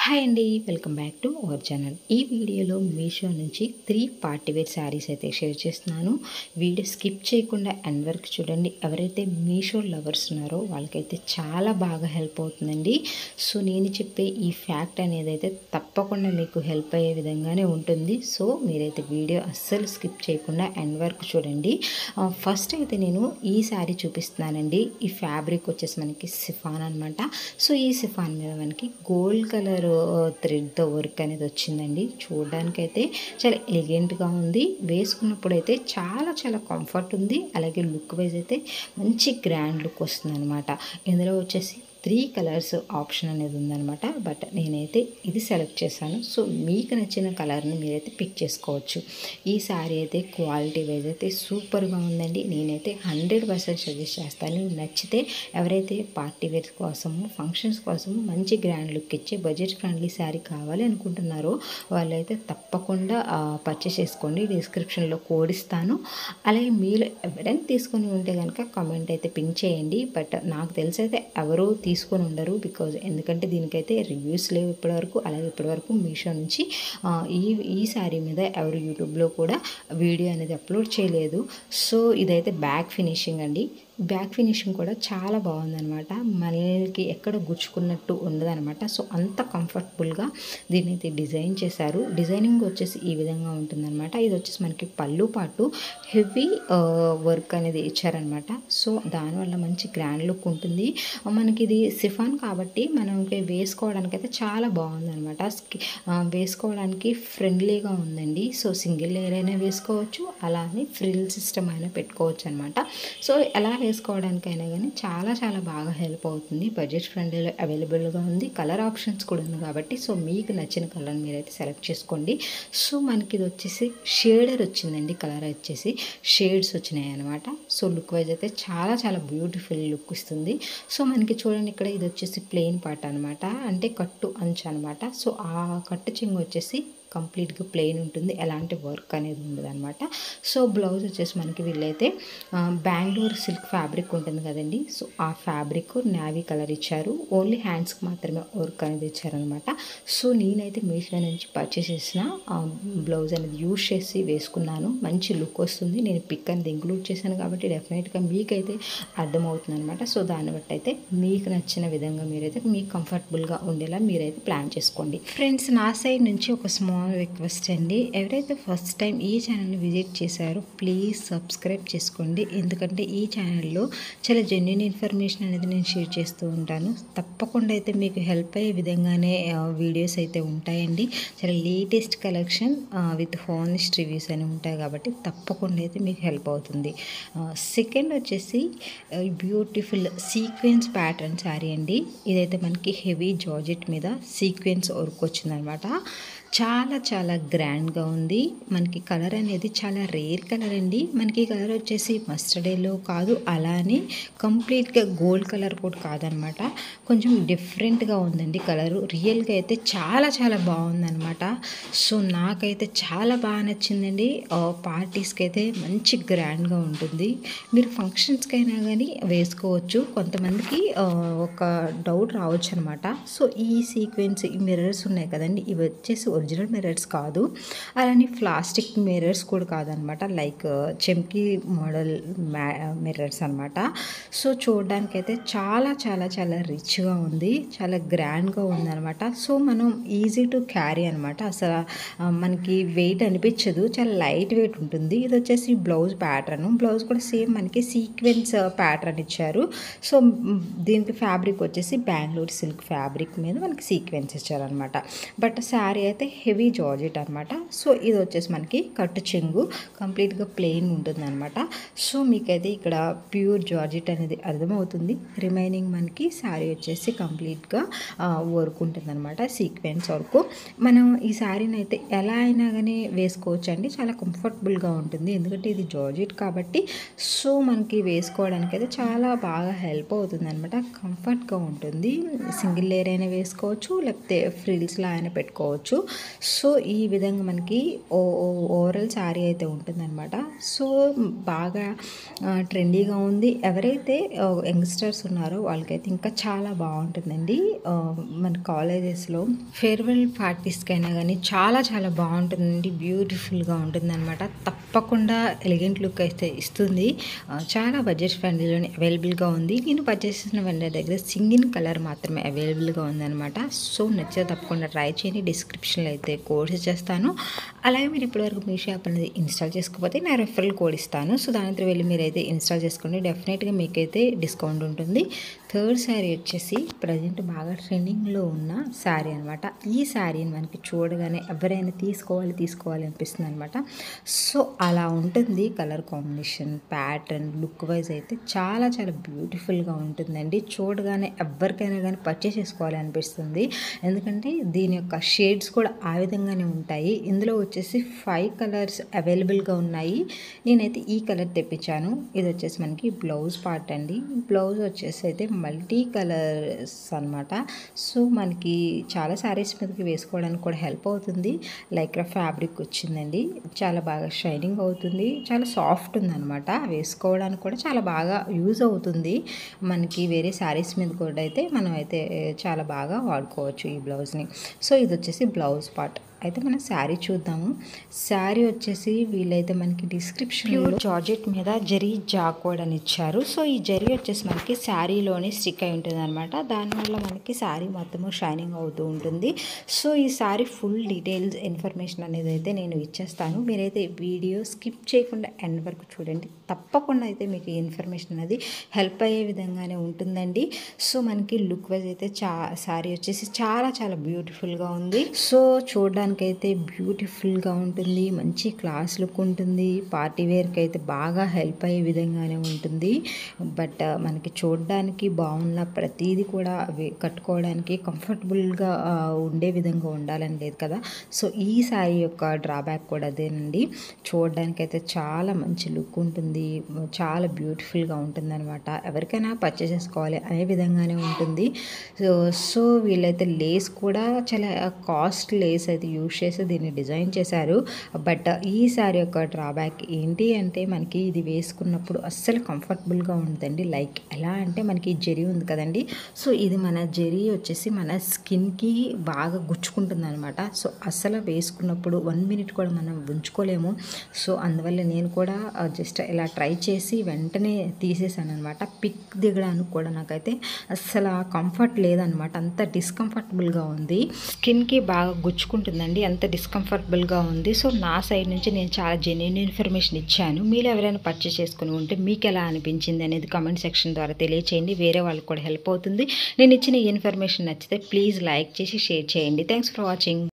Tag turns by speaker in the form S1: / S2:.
S1: hi అండి welcome back to our channel ఈ వీడియోలో మీషో నుంచి త్రీ పార్టీ వేర్ శారీస్ అయితే షేర్ చేస్తున్నాను వీడియో స్కిప్ చేయకుండా ఎండ్ వరకు చూడండి ఎవరైతే మీషో లవర్స్ ఉన్నారో వాళ్ళకైతే చాలా బాగా హెల్ప్ అవుతుందండి సో నేను చెప్పే ఈ ఫ్యాక్ట్ అనేది అయితే తప్పకుండా మీకు హెల్ప్ అయ్యే విధంగానే ఉంటుంది సో మీరైతే వీడియో అస్సలు స్కిప్ చేయకుండా ఎండ్ వరకు చూడండి ఫస్ట్ అయితే నేను ఈ శారీ చూపిస్తున్నానండి ఈ ఫ్యాబ్రిక్ వచ్చేసి మనకి సిఫాన్ అనమాట సో ఈ సిఫాన్ మీద మనకి గోల్డ్ కలర్ థ్రెడ్తో వర్క్ అనేది వచ్చిందండి చూడడానికి అయితే చాలా ఎలిగెంట్గా ఉంది వేసుకున్నప్పుడు అయితే చాలా చాలా కంఫర్ట్ ఉంది అలాగే లుక్ వైజ్ అయితే మంచి గ్రాండ్ లుక్ వస్తుంది అనమాట ఇందులో వచ్చేసి త్రీ కలర్స్ ఆప్షన్ అనేది ఉందనమాట బట్ నేనైతే ఇది సెలెక్ట్ చేశాను సో మీకు నచ్చిన కలర్ని మీరైతే పిక్ చేసుకోవచ్చు ఈ శారీ అయితే క్వాలిటీ వైజ్ అయితే సూపర్గా ఉందండి నేనైతే హండ్రెడ్ పర్సెంట్ సజెస్ట్ చేస్తాను నచ్చితే ఎవరైతే పార్టీ వేర్ కోసము ఫంక్షన్స్ కోసము మంచి గ్రాండ్ లుక్ ఇచ్చే బడ్జెట్ ఫ్రెండ్లీ శారీ కావాలి అనుకుంటున్నారో వాళ్ళైతే తప్పకుండా పర్చేస్ చేసుకోండి డిస్క్రిప్షన్లో కోడ్ ఇస్తాను అలాగే మీరు ఎవరైనా తీసుకొని ఉంటే కనుక కామెంట్ అయితే పింక్ చేయండి బట్ నాకు తెలిసి అయితే ఎవరు తీసుకొని ఉండరు బికాజ్ ఎందుకంటే దీనికైతే రివ్యూస్ లేవు ఇప్పటివరకు అలాగే ఇప్పటివరకు మీషో నుంచి ఈ ఈ శారీ మీద ఎవరు యూట్యూబ్లో కూడా వీడియో అనేది అప్లోడ్ చేయలేదు సో ఇదైతే బ్యాక్ ఫినిషింగ్ అండి బ్యాక్ ఫినిషింగ్ కూడా చాలా బాగుందనమాట మనకి ఎక్కడ గుచ్చుకున్నట్టు ఉండదనమాట సో అంత కంఫర్టబుల్గా దీన్ని అయితే డిజైన్ చేశారు డిజైనింగ్ వచ్చేసి ఈ విధంగా ఉంటుందన్నమాట ఇది వచ్చేసి మనకి పళ్ళు పాటు హెవీ వర్క్ అనేది ఇచ్చారనమాట సో దానివల్ల మంచి గ్రాండ్ లుక్ ఉంటుంది మనకి ఇది సిఫాన్ కాబట్టి మనకి వేసుకోవడానికి అయితే చాలా బాగుందనమాట వేసుకోవడానికి ఫ్రెండ్లీగా ఉందండి సో సింగిల్ లేయర్ అయినా వేసుకోవచ్చు అలానే ఫ్రిల్ సిస్టమ్ అయినా పెట్టుకోవచ్చు అనమాట సో ఎలా వేసుకోవడానికైనా కానీ చాలా చాలా బాగా హెల్ప్ అవుతుంది బడ్జెట్ ఫ్రెండ్లీలో అవైలబుల్గా ఉంది కలర్ ఆప్షన్స్ కూడా ఉంది కాబట్టి సో మీకు నచ్చిన కలర్ మీరైతే సెలెక్ట్ చేసుకోండి సో మనకి ఇది వచ్చేసి షేడర్ వచ్చిందండి కలర్ వచ్చేసి షేడ్స్ వచ్చినాయి అనమాట సో లుక్ వైజ్ అయితే చాలా చాలా బ్యూటిఫుల్ లుక్ ఇస్తుంది సో మనకి చూడండి ఇక్కడ ఇది వచ్చేసి ప్లెయిన్ పార్ట్ అనమాట అంటే కట్టు అంచు అనమాట సో ఆ కట్టు చెంగు వచ్చేసి కంప్లీట్గా ప్లెయిన్ ఉంటుంది ఎలాంటి వర్క్ అనేది ఉండదు అనమాట సో బ్లౌజ్ వచ్చేసి మనకి వీళ్ళైతే బెంగళూరు సిల్క్ ఫ్యాబ్రిక్ ఉంటుంది కదండి సో ఆ ఫ్యాబ్రిక్ నావీ కలర్ ఇచ్చారు ఓన్లీ హ్యాండ్స్కి మాత్రమే వర్క్ అనేది ఇచ్చారనమాట సో నేనైతే మీషో నుంచి పర్చేస్ చేసిన బ్లౌజ్ అనేది యూజ్ చేసి వేసుకున్నాను మంచి లుక్ వస్తుంది నేను పిక్ అనేది ఇంక్లూడ్ చేశాను కాబట్టి డెఫినెట్గా మీకైతే అర్థమవుతుంది అనమాట సో దాన్ని బట్టి అయితే మీకు నచ్చిన విధంగా మీరైతే మీకు కంఫర్టబుల్గా ఉండేలా మీరైతే ప్లాన్ చేసుకోండి ఫ్రెండ్స్ నా సైడ్ నుంచి ఒక స్మాల్ రిక్వెస్ట్ అండి ఎవరైతే ఫస్ట్ టైం ఈ ఛానల్ని విజిట్ చేశారో ప్లీజ్ సబ్స్క్రైబ్ చేసుకోండి ఎందుకంటే ఈ ఛానల్లో చాలా జెన్యున్ ఇన్ఫర్మేషన్ అనేది నేను షేర్ చేస్తూ ఉంటాను తప్పకుండా అయితే మీకు హెల్ప్ అయ్యే విధంగానే వీడియోస్ అయితే ఉంటాయండి చాలా latest collection with honest reviews అని ఉంటాయి కాబట్టి తప్పకుండా అయితే మీకు హెల్ప్ అవుతుంది సెకండ్ వచ్చేసి బ్యూటిఫుల్ సీక్వెన్స్ ప్యాటర్న్ శారీ అండి ఇదైతే మనకి హెవీ జార్జెట్ మీద సీక్వెన్స్ వర్క్ వచ్చిందనమాట చాలా చాలా గ్రాండ్గా ఉంది మనకి కలర్ అనేది చాలా రేర్ కలర్ అండి మనకి కలర్ వచ్చేసి మస్టర్డ్ ఎల్లో కాదు అలానే కంప్లీట్గా గోల్డ్ కలర్ కూడా కాదనమాట కొంచెం డిఫరెంట్గా ఉందండి కలరు రియల్గా అయితే చాలా చాలా బాగుందనమాట సో నాకైతే చాలా బాగా నచ్చిందండి పార్టీస్కి అయితే మంచి గ్రాండ్గా ఉంటుంది మీరు ఫంక్షన్స్కి అయినా కానీ వేసుకోవచ్చు కొంతమందికి ఒక డౌట్ రావచ్చు అనమాట సో ఈ సీక్వెన్స్ ఈ మిర్రర్స్ ఉన్నాయి కదండి ఇవి వచ్చేసి ఒరిజినల్ మిర్రర్స్ కాదు అలానే ప్లాస్టిక్ మిర్రర్స్ కూడా కాదనమాట లైక్ చెంకి మోడల్ మిర్రర్స్ అనమాట సో చూడడానికైతే చాలా చాలా చాలా రిచ్గా ఉంది చాలా గ్రాండ్గా ఉందనమాట సో మనం ఈజీ టు క్యారీ అనమాట అసలు మనకి వెయిట్ అనిపించదు చాలా లైట్ వెయిట్ ఉంటుంది ఇది వచ్చేసి బ్లౌజ్ ప్యాటర్న్ బ్లౌజ్ కూడా సేమ్ మనకి సీక్వెన్స్ ప్యాటర్న్ ఇచ్చారు సో దీనికి ఫ్యాబ్రిక్ వచ్చేసి బెంగళూరు సిల్క్ ఫ్యాబ్రిక్ మీద మనకి సీక్వెన్స్ ఇచ్చారనమాట బట్ శారీ అయితే హెవీ జార్జెట్ అనమాట సో ఇది వచ్చేసి మనకి కట్టు చెంగు కంప్లీట్గా ప్లెయిన్ ఉంటుందన్నమాట సో మీకైతే ఇక్కడ ప్యూర్ జార్జెట్ అనేది అర్థమవుతుంది రిమైనింగ్ మనకి శారీ వచ్చేసి కంప్లీట్గా వర్క్ ఉంటుందన్నమాట సీక్వెన్స్ వర్క్ మనం ఈ శారీని అయితే ఎలా అయినా కానీ వేసుకోవచ్చు అండి చాలా కంఫర్టబుల్గా ఉంటుంది ఎందుకంటే ఇది జార్జెట్ కాబట్టి సో మనకి వేసుకోవడానికి అయితే చాలా బాగా హెల్ప్ అవుతుంది అనమాట కంఫర్ట్గా ఉంటుంది సింగిల్ లేయర్ అయినా వేసుకోవచ్చు లేకపోతే ఫ్రిల్స్లో అయినా పెట్టుకోవచ్చు సో ఈ విధంగా మనకి ఓ ఓవరాల్ శారీ అయితే ఉంటుందన్నమాట సో బాగా ట్రెండీగా ఉంది ఎవరైతే యంగ్స్టర్స్ ఉన్నారో వాళ్ళకైతే ఇంకా చాలా బాగుంటుందండి ఆ, మన కాలేజెస్లో ఫేర్వెల్ పార్టీస్కైనా కానీ చాలా చాలా బాగుంటుందండి బ్యూటిఫుల్గా ఉంటుందన్నమాట తప్పకుండా ఎలిగెంట్ లుక్ అయితే ఇస్తుంది ఆ, చాలా బడ్జెట్ ఫ్రెండ్లీలోనే అవైలబుల్గా ఉంది నేను పర్చేస్ చేసిన వెండర్ దగ్గర సింగిల్ కలర్ మాత్రమే అవైలబుల్గా ఉందన్నమాట సో నచ్చితే తప్పకుండా ట్రై చేయండి డిస్క్రిప్షన్లో అయితే కోడ్స్ ఇచ్చేస్తాను అలాగే మీరు ఇప్పటివరకు మీ షాప్ అనేది ఇన్స్టాల్ చేసుకోకపోతే నా రెఫరల్ కోడ్ ఇస్తాను సో దానితో వెళ్ళి మీరైతే ఇన్స్టాల్ చేసుకోండి డెఫినెట్గా మీకైతే డిస్కౌంట్ ఉంటుంది థర్డ్ శారీ వచ్చేసి ప్రజెంట్ బాగా ట్రెండింగ్లో ఉన్న శారీ అనమాట ఈ శారీని మనకి చూడగానే ఎవరైనా తీసుకోవాలి తీసుకోవాలి అనిపిస్తుంది అనమాట సో అలా ఉంటుంది colour combination pattern look wise అయితే చాలా చాలా బ్యూటిఫుల్గా ఉంటుందండి చూడగానే ఎవరికైనా కానీ పర్చేస్ చేసుకోవాలి అనిపిస్తుంది ఎందుకంటే దీని యొక్క షేడ్స్ కూడా ఆ విధంగానే ఉంటాయి ఇందులో వచ్చేసి ఫైవ్ కలర్స్ అవైలబుల్గా ఉన్నాయి నేనైతే ఈ కలర్ తెప్పించాను ఇది వచ్చేసి మనకి బ్లౌజ్ పార్ట్ అండి బ్లౌజ్ వచ్చేసి అయితే మల్టీ కలర్స్ అనమాట సో మనకి చాలా శారీస్ మీదకి వేసుకోవడానికి కూడా హెల్ప్ అవుతుంది లైక్రా ఫ్యాబ్రిక్ వచ్చిందండి చాలా బాగా షైనింగ్ అవుతుంది చాలా సాఫ్ట్ ఉందన్నమాట వేసుకోవడానికి కూడా చాలా బాగా యూజ్ అవుతుంది మనకి వేరే శారీస్ మీద కూడా అయితే మనం అయితే చాలా బాగా వాడుకోవచ్చు ఈ బ్లౌజ్ని సో ఇది వచ్చేసి బ్లౌజ్ పార్ట్ అయితే మనం శారీ చూద్దాము శారీ వచ్చేసి వీళ్ళైతే మనకి డిస్క్రిప్షన్లో జార్జెట్ మీద జరీ జాకోడ్ అని ఇచ్చారు సో ఈ జరీ వచ్చేసి మనకి శారీలోనే స్టిక్ అయి ఉంటుంది అనమాట దానివల్ల మనకి శారీ మొత్తము షైనింగ్ అవుతూ ఉంటుంది సో ఈ శారీ ఫుల్ డీటెయిల్స్ ఇన్ఫర్మేషన్ అనేది అయితే నేను ఇచ్చేస్తాను మీరైతే వీడియో స్కిప్ చేయకుండా ఎండ్ వరకు చూడండి తప్పకుండా అయితే మీకు ఈ ఇన్ఫర్మేషన్ అనేది హెల్ప్ అయ్యే విధంగానే ఉంటుందండి సో మనకి లుక్ వైజ్ అయితే చా శారీ వచ్చేసి చాలా చాలా బ్యూటిఫుల్గా ఉంది సో చూడడానికైతే బ్యూటిఫుల్గా ఉంటుంది మంచి క్లాస్ లుక్ ఉంటుంది పార్టీ వేర్కి అయితే బాగా హెల్ప్ అయ్యే విధంగానే ఉంటుంది బట్ మనకి చూడడానికి బాగున్న ప్రతిదీ కూడా అవి కట్టుకోవడానికి కంఫర్టబుల్గా ఉండే విధంగా ఉండాలని లేదు కదా సో ఈ శారీ యొక్క డ్రాబ్యాక్ కూడా అదేనండి చూడడానికి అయితే చాలా మంచి లుక్ ఉంటుంది చాలా బ్యూటిఫుల్గా ఉంటుంది అనమాట ఎవరికైనా పర్చేస్ చేసుకోవాలి అనే విధంగానే ఉంటుంది సో సో వీళ్ళైతే లేస్ కూడా చాలా కాస్ట్ లేస్ అయితే యూజ్ చేసి దీన్ని డిజైన్ చేశారు బట్ ఈ శారీ యొక్క డ్రాబ్యాక్ ఏంటి అంటే మనకి ఇది వేసుకున్నప్పుడు అస్సలు కంఫర్టబుల్గా ఉంటుందండి లైక్ ఎలా అంటే మనకి జెరీ ఉంది కదండి సో ఇది మన జెరీ వచ్చేసి మన స్కిన్కి బాగా గుచ్చుకుంటుంది అనమాట సో అస్సలు వేసుకున్నప్పుడు వన్ మినిట్ కూడా మనం ఉంచుకోలేము సో అందువల్ల నేను కూడా జస్ట్ ఇలా ట్రై చేసి వెంటనే తీసేసాను అనమాట పిక్ దిగడానికి కూడా నాకైతే అస్సలు కంఫర్ట్ లేదనమాట అంత డిస్కంఫర్టబుల్గా ఉంది స్కిన్కి బాగా గుచ్చుకుంటుందండి అంత డిస్కంఫర్టబుల్గా ఉంది సో నా సైడ్ నుంచి నేను చాలా జెన్యున్ ఇన్ఫర్మేషన్ ఇచ్చాను మీరు ఎవరైనా పర్చేస్ చేసుకుని ఉంటే మీకు ఎలా అనిపించింది అనేది కామెంట్ సెక్షన్ ద్వారా తెలియచేయండి వేరే వాళ్ళకి కూడా హెల్ప్ అవుతుంది నేను ఇచ్చిన ఈ ఇన్ఫర్మేషన్ నచ్చితే ప్లీజ్ లైక్ చేసి షేర్ చేయండి థ్యాంక్స్ ఫర్ వాచింగ్